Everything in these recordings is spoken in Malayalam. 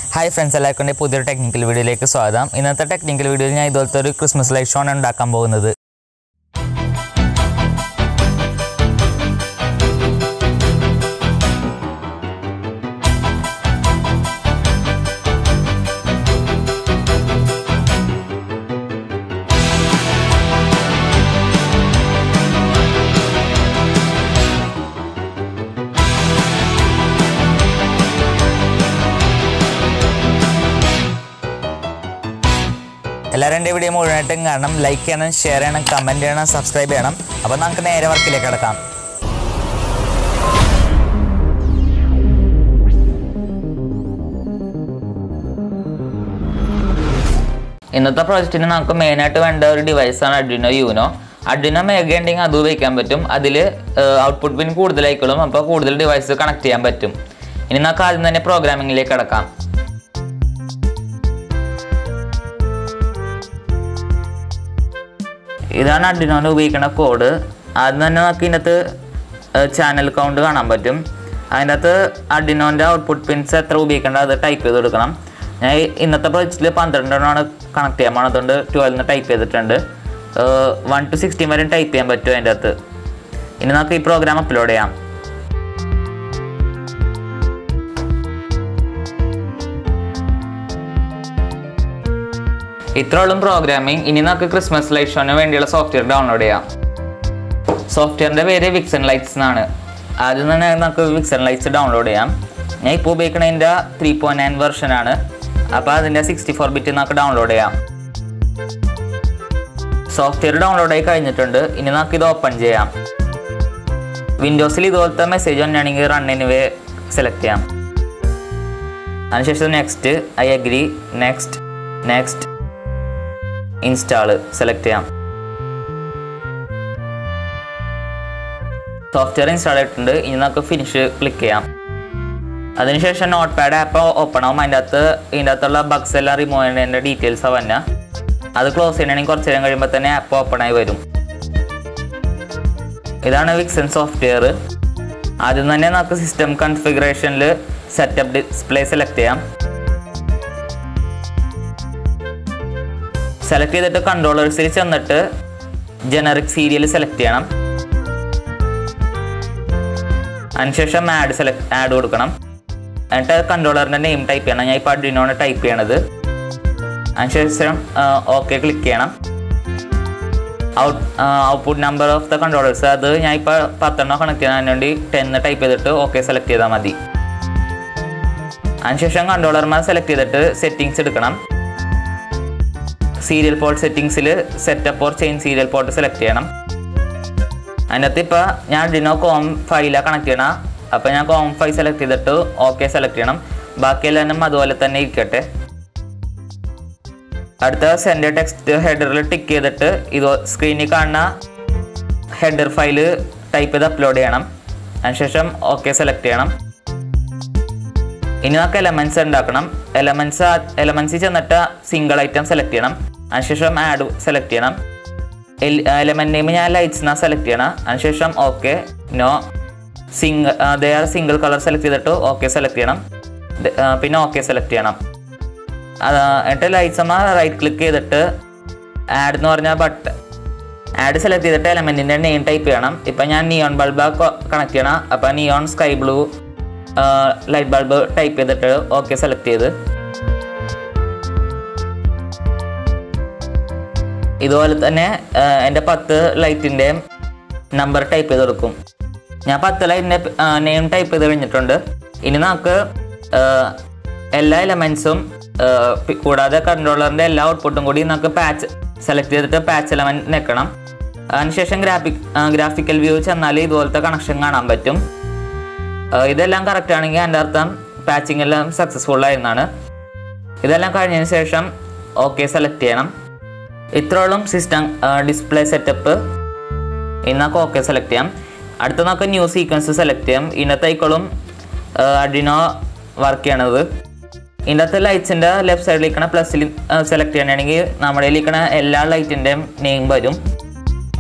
ഹായ് ഫ്രണ്ട്സ് എല്ലാവർക്കും എൻ്റെ പുതിയൊരു ടെക്നിക്കൽ വീഡിയോയിലേക്ക് സ്വാഗതം ഇന്നത്തെ ടെക്നിക്കൽ വീഡിയോയിൽ ഞാൻ ഇതുപോലത്തെ ഒരു ക്രിസ്മസ് ലൈറ്റ് ഷോ ആണ് ഉണ്ടാക്കാൻ പോകുന്നത് എല്ലാവരും എൻ്റെ വീഡിയോ മുഴുവനായിട്ടും കാണണം ലൈക്ക് ചെയ്യണം ഷെയർ ചെയ്യണം കമൻറ്റ് ചെയ്യണം സബ്സ്ക്രൈബ് ചെയ്യണം അപ്പോൾ നമുക്ക് നേരെ വർക്കിലേക്ക് കിടക്കാം ഇന്നത്തെ പ്രോജക്റ്റിന് നമുക്ക് മെയിനായിട്ട് വേണ്ട ഒരു ഡിവൈസാണ് അഡ്രിനോ യൂനോ അഡ്രിനോ മേഘ ഉണ്ടെങ്കിൽ അത് ഉപയോഗിക്കാൻ പറ്റും അതിൽ ഔട്ട്പുട്ട് പിൻ കൂടുതലായിക്കോളും അപ്പോൾ കൂടുതൽ ഡിവൈസ് കണക്ട് ചെയ്യാൻ പറ്റും ഇനി നമുക്ക് ആദ്യം തന്നെ പ്രോഗ്രാമിങ്ങിലേക്ക് കിടക്കാം ഇതാണ് അഡിനോന് ഉപയോഗിക്കുന്ന കോഡ് ആദ്യം തന്നെ നമുക്ക് ഇതിനകത്ത് ചാനൽ കൗണ്ട് കാണാൻ പറ്റും അതിൻ്റെ അകത്ത് അഡിനോൻ്റെ ഔട്ട്പുട്ട് പിൻസ് എത്ര ഉപയോഗിക്കേണ്ടത് അത് ടൈപ്പ് ചെയ്ത് കൊടുക്കണം ഞാൻ ഈ ഇന്നത്തെ പ്രൊജക്റ്റിൽ പന്ത്രണ്ടെണ്ണമാണ് കണക്ട് ചെയ്യാൻ പോകണം അതുകൊണ്ട് ട്വൽവിന് ടൈപ്പ് ചെയ്തിട്ടുണ്ട് വൺ ടു സിക്സ്റ്റീൻ വരെ ടൈപ്പ് ചെയ്യാൻ പറ്റും അതിൻ്റെ അകത്ത് ഇനി നമുക്ക് ഈ പ്രോഗ്രാം അപ്ലോഡ് ചെയ്യാം ഇത്രോളം പ്രോഗ്രാമിംഗ് ഇനി നമുക്ക് ക്രിസ്മസ് ലൈറ്റ് ഷോന് വേണ്ടിയുള്ള സോഫ്റ്റ്വെയർ ഡൗൺലോഡ് ചെയ്യാം സോഫ്റ്റ്വെയറിൻ്റെ പേര് വിക്സൺ ലൈറ്റ്സ് എന്നാണ് ആദ്യം തന്നെ നമുക്ക് വിക്സൺ ലൈറ്റ്സ് ഡൗൺലോഡ് ചെയ്യാം ഞാൻ ഇപ്പോൾ ഉപയോഗിക്കുന്നതിൻ്റെ ത്രീ പോയിൻറ്റ് നയൻ വെർഷനാണ് അപ്പോൾ അതിൻ്റെ സിക്സ്റ്റി ഫോർ ബിറ്റ് നമുക്ക് ഡൗൺലോഡ് ചെയ്യാം സോഫ്റ്റ്വെയർ ഡൗൺലോഡ് ആയി കഴിഞ്ഞിട്ടുണ്ട് ഇനി നമുക്ക് ഇത് ഓപ്പൺ ചെയ്യാം വിൻഡോസിൽ ഇതുപോലത്തെ മെസ്സേജ് വന്നാണെങ്കിൽ റൺ എനിവേ സെലക്ട് ചെയ്യാം അതിനുശേഷം next I agree next next install select ചെയ്യാം സോഫ്റ്റ്വെയർ ഇൻസ്റ്റാൾ ചെയ്തിട്ടുണ്ട് ഇനി നമുക്ക് ഫിനിഷ് ക്ലിക്ക് ചെയ്യാം അതിനുശേഷം നോട്ട് പാഡ് ആപ്പ് ഓപ്പൺ ആവും അതിൻ്റെ അകത്ത് ഇതിൻ്റെ അകത്തുള്ള ബഗ്സ് എല്ലാം റിമൂവ് ചെയ്യുന്നതിൻ്റെ ഡീറ്റെയിൽസ് വന്ന അത് ക്ലോസ് ചെയ്യണമെങ്കിൽ കുറച്ച് നേരം കഴിയുമ്പോൾ തന്നെ ആപ്പ് ഓപ്പൺ ആയി വരും ഇതാണ് വിക്സൺ സോഫ്റ്റ്വെയർ ആദ്യം തന്നെ നമുക്ക് സിസ്റ്റം കൺഫിഗറേഷനിൽ സെറ്റപ്പ് ഡിസ്പ്ലേ സെലക്ട് ചെയ്യാം സെലക്ട് ചെയ്തിട്ട് കൺട്രോളേഴ്സിൽ ചെന്നിട്ട് ജനറിക് സീരിയൽ സെലക്ട് ചെയ്യണം അതിനുശേഷം ആഡ് സെലക്ട് ആഡ് കൊടുക്കണം എന്നിട്ട് കൺട്രോളറിൻ്റെ നെയിം ടൈപ്പ് ചെയ്യണം ഞാൻ ഇപ്പോൾ അഡിനോണ് ടൈപ്പ് ചെയ്യണത് അതിനുശേഷം ഓക്കെ ക്ലിക്ക് ചെയ്യണം out output number of the controllers അത് ഞാൻ ഇപ്പോൾ പത്തെണ്ണം കണക്ട് ചെയ്യാൻ വേണ്ടി ടെന്ന് ടൈപ്പ് ചെയ്തിട്ട് ഓക്കെ സെലക്ട് ചെയ്താൽ മതി അതിനുശേഷം കൺട്രോളർമാർ സെലക്ട് ചെയ്തിട്ട് സെറ്റിങ്സ് എടുക്കണം സീരിയൽ പോർട്ട് സെറ്റിങ്സിൽ setup or chain serial port select ചെയ്യണം അതിനകത്ത് ഇപ്പോൾ ഞാൻ ഡിനോ കോം ഫൈലാണ് കണക്ട് ചെയ്യണം അപ്പോൾ ഞാൻ കോം ഫൈവ് സെലക്ട് ചെയ്തിട്ട് ഓക്കെ സെലക്ട് ചെയ്യണം ബാക്കിയെല്ലാം അതുപോലെ തന്നെ ഇരിക്കട്ടെ അടുത്ത സെൻഡ് ടെക്സ്റ്റ് ഹെഡറിൽ ടിക്ക് ചെയ്തിട്ട് ഇത് സ്ക്രീനിൽ കാണുന്ന ഹെഡർ ഫയല് ടൈപ്പ് ചെയ്ത് അപ്ലോഡ് ചെയ്യണം അതിനുശേഷം ഓക്കെ സെലക്ട് ചെയ്യണം ഇനി നമുക്ക് എലമെൻറ്റ്സ് ഉണ്ടാക്കണം എലമെൻറ്റ്സ് എലമെൻറ്റ്സിൽ ചെന്നിട്ട് സിംഗിൾ ഐറ്റം സെലക്ട് ചെയ്യണം അതിനുശേഷം ആഡ് സെലക്ട് ചെയ്യണം എലമെൻറ്റ് നെയിം ഞാൻ ലൈറ്റ്സ് എന്നാ സെലക്ട് ചെയ്യണം അതിനുശേഷം ഓക്കെ നോ സിംഗിൾ ദർ സിംഗിൾ കളർ സെലക്ട് ചെയ്തിട്ട് ഓക്കെ സെലക്ട് ചെയ്യണം പിന്നെ ഓക്കെ സെലക്ട് ചെയ്യണം എന്നിട്ട് ലൈറ്റ്സ് അമ്മ റൈറ്റ് ക്ലിക്ക് ചെയ്തിട്ട് ആഡ് എന്ന് പറഞ്ഞാൽ ബട്ട് ആഡ് സെലക്ട് ചെയ്തിട്ട് എലമെൻറ്റിൻ്റെ നെയിം ടൈപ്പ് ചെയ്യണം ഇപ്പം ഞാൻ നിയോൺ ബൾബ് കണക്ട് ചെയ്യണം അപ്പോൾ neon sky blue light bulb type ചെയ്തിട്ട് ഓക്കെ സെലക്ട് ചെയ്ത് ഇതുപോലെ തന്നെ എൻ്റെ പത്ത് ലൈറ്റിൻ്റെയും നമ്പർ ടൈപ്പ് ചെയ്ത് കൊടുക്കും ഞാൻ പത്ത് ലൈറ്റിൻ്റെ നെയിം ടൈപ്പ് ചെയ്ത് കഴിഞ്ഞിട്ടുണ്ട് ഇനി നമുക്ക് എല്ലാ എലമെൻസും കൂടാതെ കൺട്രോളറിൻ്റെ എല്ലാ ഔട്ട്പുട്ടും കൂടി നമുക്ക് പാച്ച് സെലക്ട് ചെയ്തിട്ട് പാച്ച് എലമെൻറ്റ് നിൽക്കണം അതിനുശേഷം ഗ്രാഫിക് ഗ്രാഫിക്കൽ വ്യൂ ചെന്നാൽ ഇതുപോലത്തെ കണക്ഷൻ കാണാൻ പറ്റും ഇതെല്ലാം കറക്റ്റ് ആണെങ്കിൽ എൻ്റെ അർത്ഥം പാച്ചിങ് എല്ലാം സക്സസ്ഫുൾ ആയിരുന്നാണ് ഇതെല്ലാം കഴിഞ്ഞതിന് ശേഷം ഓക്കെ സെലക്ട് ചെയ്യണം ഇത്രോളം സിസ്റ്റം ഡിസ്പ്ലേ സെറ്റപ്പ് ഇന്നൊക്കെ ഓക്കെ സെലക്ട് ചെയ്യാം അടുത്ത നമുക്ക് ന്യൂ സീക്വൻസ് സെലക്ട് ചെയ്യാം ഇന്നത്തേക്കോളും അഡിനോ വർക്ക് ചെയ്യണത് ഇതിൻ്റെ ലൈറ്റ്സിൻ്റെ ലെഫ്റ്റ് സൈഡിലിരിക്കണ പ്ലസ്സിൽ സെലക്ട് ചെയ്യണമെങ്കിൽ നമ്മുടെ ഇരിക്കണ എല്ലാ ലൈറ്റിൻ്റെയും നെയിം വരും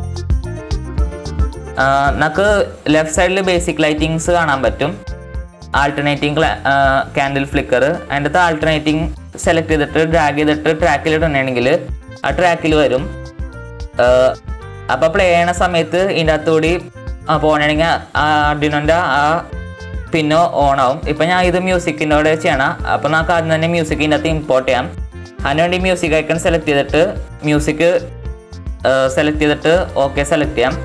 നമുക്ക് ലെഫ്റ്റ് സൈഡിൽ ബേസിക് ലൈറ്റിങ്സ് കാണാൻ പറ്റും ആൾട്ടർനേറ്റിംഗ് ക്യാൻഡിൽ ഫ്ലിക്കർ അതിൻ്റെ അകത്ത് ആൾട്ടർനേറ്റിംഗ് സെലക്ട് ചെയ്തിട്ട് ഡ്രാഗ് ചെയ്തിട്ട് ട്രാക്കിൽ ഇടണമെങ്കിൽ ആ ട്രാക്കിൽ വരും അപ്പോൾ പ്ലേ ചെയ്യണ സമയത്ത് ഇതിൻ്റെ അകത്തുകൂടി പോകണമെങ്കിൽ ആ അർഡിനോൻ്റെ ആ പിന്നെ ഓൺ ആവും ഇപ്പം ഞാൻ ഇത് മ്യൂസിക്കിൻ്റെ കൂടെ ചെയ്യണം അപ്പോൾ നമുക്ക് ആദ്യം തന്നെ മ്യൂസിക്കിൻ്റെ അകത്ത് ഇമ്പോർട്ട് ചെയ്യാം അതിനുവേണ്ടി മ്യൂസിക് ഐക്കൺ സെലക്ട് ചെയ്തിട്ട് മ്യൂസിക് സെലക്ട് ചെയ്തിട്ട് ഓക്കെ സെലക്ട് ചെയ്യാം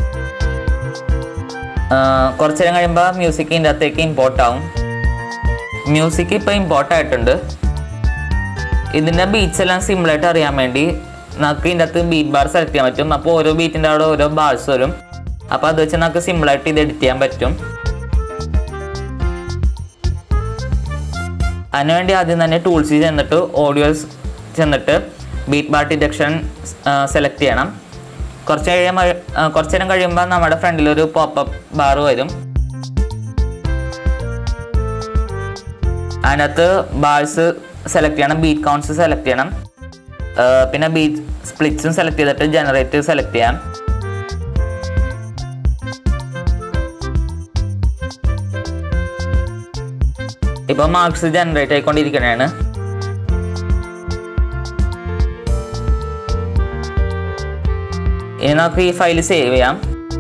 കുറച്ച് നേരം കഴിയുമ്പോൾ മ്യൂസിക് ഇതിൻ്റെ അകത്തേക്ക് ഇമ്പോർട്ട് ആവും മ്യൂസിക് ഇപ്പോൾ ഇമ്പോർട്ട് ആയിട്ടുണ്ട് ഇതിൻ്റെ ബീറ്റ്സ് എല്ലാം സിമ്പിളായിട്ട് അറിയാൻ വേണ്ടി നമുക്ക് ഇതിൻ്റെ അകത്ത് ബീറ്റ് ബാർ സെലക്ട് ചെയ്യാൻ പറ്റും അപ്പോൾ ഓരോ ബീറ്റിൻ്റെ അവിടെ ഓരോ ബാർസ് വരും അപ്പോൾ അത് വെച്ച് നമുക്ക് സിമ്പിളായിട്ട് ഇത് എഡിറ്റ് ചെയ്യാൻ പറ്റും അതിനുവേണ്ടി ആദ്യം തന്നെ ടൂൾസിൽ ചെന്നിട്ട് ഓഡിയോസ് ചെന്നിട്ട് ബീറ്റ് ബാർ ഡിറ്റക്ഷൻ സെലക്ട് ചെയ്യണം കുറച്ച് കഴിയുമ്പോൾ കുറച്ച് നേരം കഴിയുമ്പോൾ നമ്മുടെ ഫ്രണ്ടിൽ ഒരു പോപ്പപ്പ് ബാർ വരും അതിനകത്ത് ബാഴ്സ് സെലക്ട് ചെയ്യണം ബീറ്റ് കൗണ്ട്സ് സെലക്ട് ചെയ്യണം ആ, പിന്നെ ബീറ്റ് സ്പ്ലിറ്റ്സും സെലക്ട് ചെയ്തിട്ട് ജനറേറ്റ് സെലക്ട് ചെയ്യാം ഇപ്പൊ മാർക്സ് ജനറേറ്റ് ആയിക്കൊണ്ടിരിക്കണേണ് ഇനി നമുക്ക് ഈ ഫയൽ സേവ് ചെയ്യാം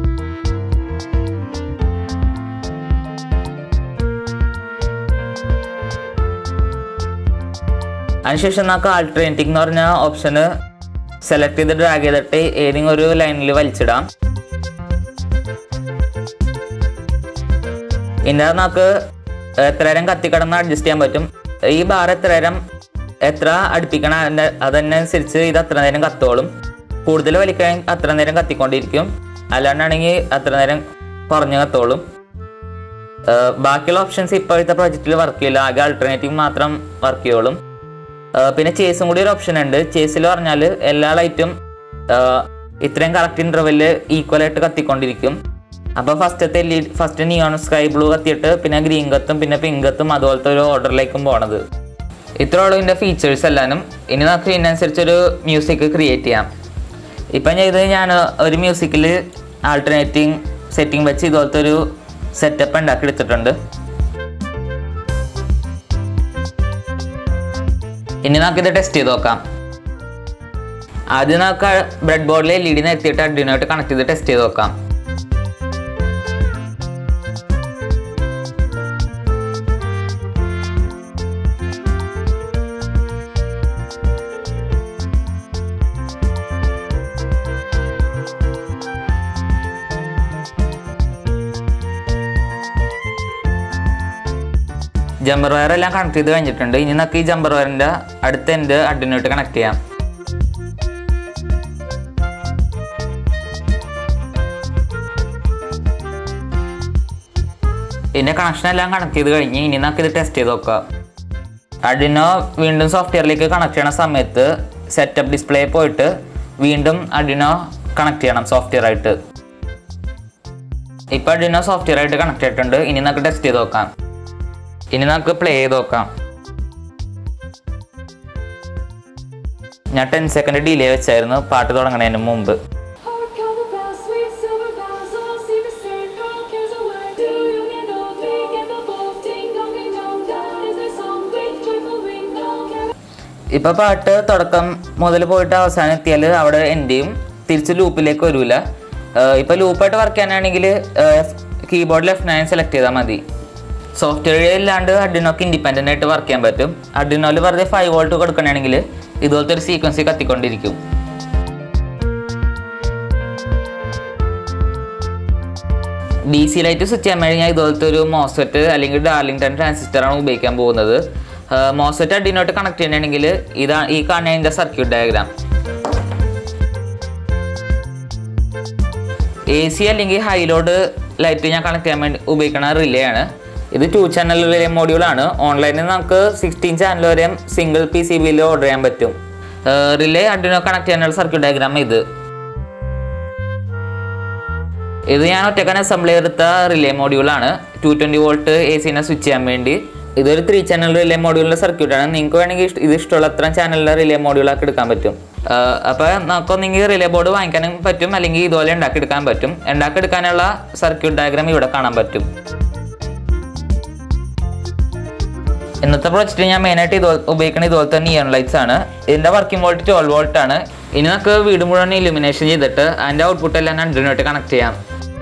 അതിനുശേഷം നമുക്ക് ആൾട്ടർനേറ്റിംഗ് എന്ന് പറഞ്ഞ ഓപ്ഷന് സെലക്ട് ചെയ്ത് ഡ്രാഗ് ചെയ്തിട്ട് ഏതെങ്കിലും ഒരു ലൈനിൽ വലിച്ചിടാം ഇതിൻ്റെ അകത്ത് നമുക്ക് എത്ര നേരം കത്തിക്കിടന്ന് അഡ്ജസ്റ്റ് ചെയ്യാൻ പറ്റും ഈ ബാർ എത്ര നേരം എത്ര അടുപ്പിക്കണം അതിൻ്റെ അതിനനുസരിച്ച് ഇത് അത്ര നേരം കത്തോളും കൂടുതൽ വലിക്കാൻ അത്ര നേരം കത്തിക്കൊണ്ടിരിക്കും അല്ലാണ്ടാണെങ്കിൽ അത്ര നേരം കുറഞ്ഞ് കത്തോളും ഏഹ് ബാക്കിയുള്ള ഓപ്ഷൻസ് ഇപ്പോഴത്തെ പ്രൊജക്റ്റിൽ വർക്ക് ചെയ്യില്ല ആകെ ആൾട്ടർനേറ്റീവ് മാത്രം വർക്ക് ചെയ്യുള്ളൂ ഏഹ് പിന്നെ ചേസും കൂടി ഒരു ഓപ്ഷൻ ഉണ്ട് ചേസിൽ പറഞ്ഞാൽ എല്ലാ ലൈറ്റും ഇത്രയും കറക്റ്റ് ഇൻ്റർവെല്ല് ഈക്വൽ ആയിട്ട് കത്തിക്കൊണ്ടിരിക്കും അപ്പോൾ ഫസ്റ്റത്തെ L E first neon sky blue കത്തിയിട്ട് പിന്നെ ഗ്രീൻ കത്തും പിന്നെ പിങ്ക് കത്തും അതുപോലത്തെ ഒരു ഓർഡറിലേക്കും പോണത് ഇത്രയുള്ള ഇതിൻ്റെ ഫീച്ചേഴ്സ് എല്ലാനും ഇനി നമുക്ക് ഇതിനനുസരിച്ചൊരു മ്യൂസിക് ക്രിയേറ്റ് ചെയ്യാം ഇപ്പം ഞാൻ ഇത് ഞാൻ ഒരു മ്യൂസിക്കിൽ ആൾട്ടർനേറ്റിംഗ് സെറ്റിംഗ് വെച്ച് ഇതുപോലത്തെ ഒരു സെറ്റപ്പ് ഉണ്ടാക്കി എടുത്തിട്ടുണ്ട് ഇനി നമുക്കിത് ടെസ്റ്റ് ചെയ്ത് നോക്കാം ആദ്യം നമുക്ക് ബ്രെഡ് ബോർഡിൽ എൽ ഇ ഡി നിർത്തിയിട്ട് അഡിനോട്ട് കണക്ട് ചെയ്ത് ടെസ്റ്റ് ചെയ്ത് നോക്കാം ജമ്പർ വയർ എല്ലാം കണക്ട് ചെയ്ത് കഴിഞ്ഞിട്ടുണ്ട് ഇനി നമുക്ക് ഈ ജമ്പർ വയറിന്റെ അടുത്ത എൻഡ് അഡിനോട്ട് കണക്ട് ചെയ്യാം ഇതിന്റെ കണക്ഷൻ എല്ലാം കണക്ട് ചെയ്ത് കഴിഞ്ഞ് ഇനി നമുക്ക് ഇത് ടെസ്റ്റ് ചെയ്ത് നോക്കാം അഡിനോ വീണ്ടും സോഫ്റ്റ്വെയറിലേക്ക് കണക്ട് ചെയ്യണ സമയത്ത് സെറ്റപ്പ് ഡിസ്പ്ലേ പോയിട്ട് വീണ്ടും അഡിനോ കണക്ട് ചെയ്യണം സോഫ്റ്റ്വെയർ ആയിട്ട് ഇപ്പൊ അഡിനോ സോഫ്റ്റ്വെയർ ആയിട്ട് കണക്ട് ചെയ്തിട്ടുണ്ട് ഇനി നമുക്ക് ടെസ്റ്റ് ചെയ്ത് നോക്കാം ഇനി നമുക്ക് പ്ലേ ചെയ്ത് നോക്കാം ഞാൻ ടെൻ സെക്കൻഡ് ഡിലേ വെച്ചായിരുന്നു പാട്ട് തുടങ്ങുന്നതിന് മുമ്പ് Hark how the bells, sweet silver bells, all seem to sing all cares away. Do you get old, big and the bold, ding dong, ding dong, that is their song, with joyful ring, all care. ഇപ്പൊ പാട്ട് തുടക്കം മുതൽ പോയിട്ട് അവസാനം എത്തിയാൽ അവിടെ എൻഡ് ചെയ്യും തിരിച്ച് ലൂപ്പിലേക്ക് വരൂല ഏഹ് ഇപ്പൊ ലൂപ്പായിട്ട് വർക്ക് ചെയ്യാനാണെങ്കിൽ കീബോർഡ് ലെഫ്റ്റ് നയൻ സെലക്ട് ചെയ്താൽ മതി സോഫ്റ്റ്വെയർ ഇല്ലാണ്ട് അഡിനോക്ക് ഇൻഡിപെൻഡൻ്റ് ആയിട്ട് വർക്ക് ചെയ്യാൻ പറ്റും അഡിനോയിൽ വെറുതെ ഫൈവ് വോൾട്ട് കൊടുക്കണമെങ്കിൽ ഇതുപോലത്തെ ഒരു സീക്വൻസി കത്തിക്കൊണ്ടിരിക്കും ഡി സി ലൈറ്റ് സ്വിച്ച് ചെയ്യാൻ വേണ്ടി ഞാൻ ഇതുപോലത്തെ ഒരു മോസ്ഫെറ്റ് അല്ലെങ്കിൽ ഡാർലിംഗ്ടൺ ട്രാൻസിസ്റ്ററാണ് ഉപയോഗിക്കാൻ പോകുന്നത് മോസ്ഫെറ്റ് അഡിനോട്ട് കണക്ട് ചെയ്യണമെങ്കിൽ ഇതാ ഈ കാണുന്നതിൻ്റെ സർക്യൂട്ട് ഡയഗ്രാം എ സി അല്ലെങ്കിൽ ഹൈ ലോഡ് ലൈറ്റ് ഞാൻ കണക്ട് ചെയ്യാൻ വേണ്ടി ഉപയോഗിക്കുന്ന റിലേ ആണ് ഇത് ടു ചാനൽ റിലേ മോഡ്യൂളാണ് ഓൺലൈനിൽ നമുക്ക് സിക്സ്റ്റീൻ ചാനൽ വരെയും സിംഗിൾ പി സി ബിയിൽ ഓർഡർ ചെയ്യാൻ പറ്റും റിലേ അഡിനോ കണക്ട് ചെയ്യാനുള്ള സർക്യൂട്ട് ഡയഗ്രാം ഇത് ഇത് ഞാൻ ഒറ്റക്കാൻ അസംബ്ലി ചെയ്തെടുത്ത റിലേ മോഡ്യൂളാണ് ടു ട്വൻറ്റി വോൾട്ട് എ സിനെ സ്വിച്ച് ചെയ്യാൻ വേണ്ടി ഇതൊരു ത്രീ ചാനൽ റിലേ മോഡ്യൂളിൻ്റെ സർക്യൂട്ടാണ് നിങ്ങൾക്ക് വേണമെങ്കിൽ ഇഷ്ട- ഇത് ഇഷ്ടമുള്ള അത്ര ചാനലിലെ റിലേ മോഡ്യൂളാക്കി എടുക്കാൻ പറ്റും അപ്പോൾ നമുക്കൊന്നെങ്കിൽ റിലേ ബോർഡ് വാങ്ങിക്കാനും പറ്റും അല്ലെങ്കിൽ ഇതുപോലെ ഉണ്ടാക്കിയെടുക്കാൻ പറ്റും ഉണ്ടാക്കിയെടുക്കാനുള്ള സർക്യൂട്ട് ഡയഗ്രാം ഇവിടെ കാണാൻ പറ്റും ഇന്നത്തെ പ്രോജക്റ്റ് ഞാൻ മെയിനായിട്ട് ഇത് ഉപയോഗിക്കുന്ന ഇതുപോലത്തെ നിയൺ ലൈറ്റ്സ് ആണ് ഇതിൻ്റെ വർക്കിംഗ് വോൾട്ട് ട്വൽവ് വോൾട്ട് ആണ് ഇനി നമുക്ക് വീട് മുഴുവൻ ഇലുമിനേഷൻ ചെയ്തിട്ട് അതിൻ്റെ ഔട്ട്പുട്ട് എല്ലാം രണ്ടിനായിട്ട് കണക്ട് ചെയ്യാം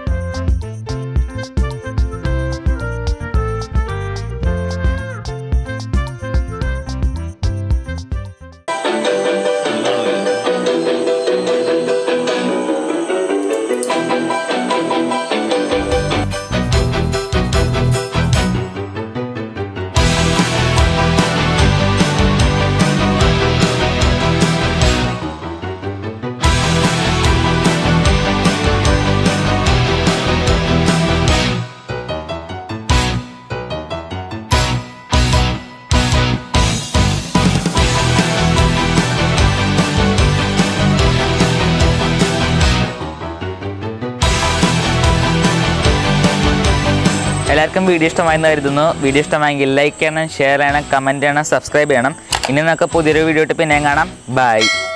എല്ലാവർക്കും വീഡിയോ ഇഷ്ടമായെന്ന് കരുതുന്നു വീഡിയോ ഇഷ്ടമായെങ്കിൽ ലൈക്ക് ചെയ്യണം ഷെയർ ചെയ്യണം കമൻറ്റ് ചെയ്യണം സബ്സ്ക്രൈബ് ചെയ്യണം ഇനി നമുക്ക് പുതിയൊരു വീഡിയോ ഇട്ട് പിന്നെയും കാണാം ബൈ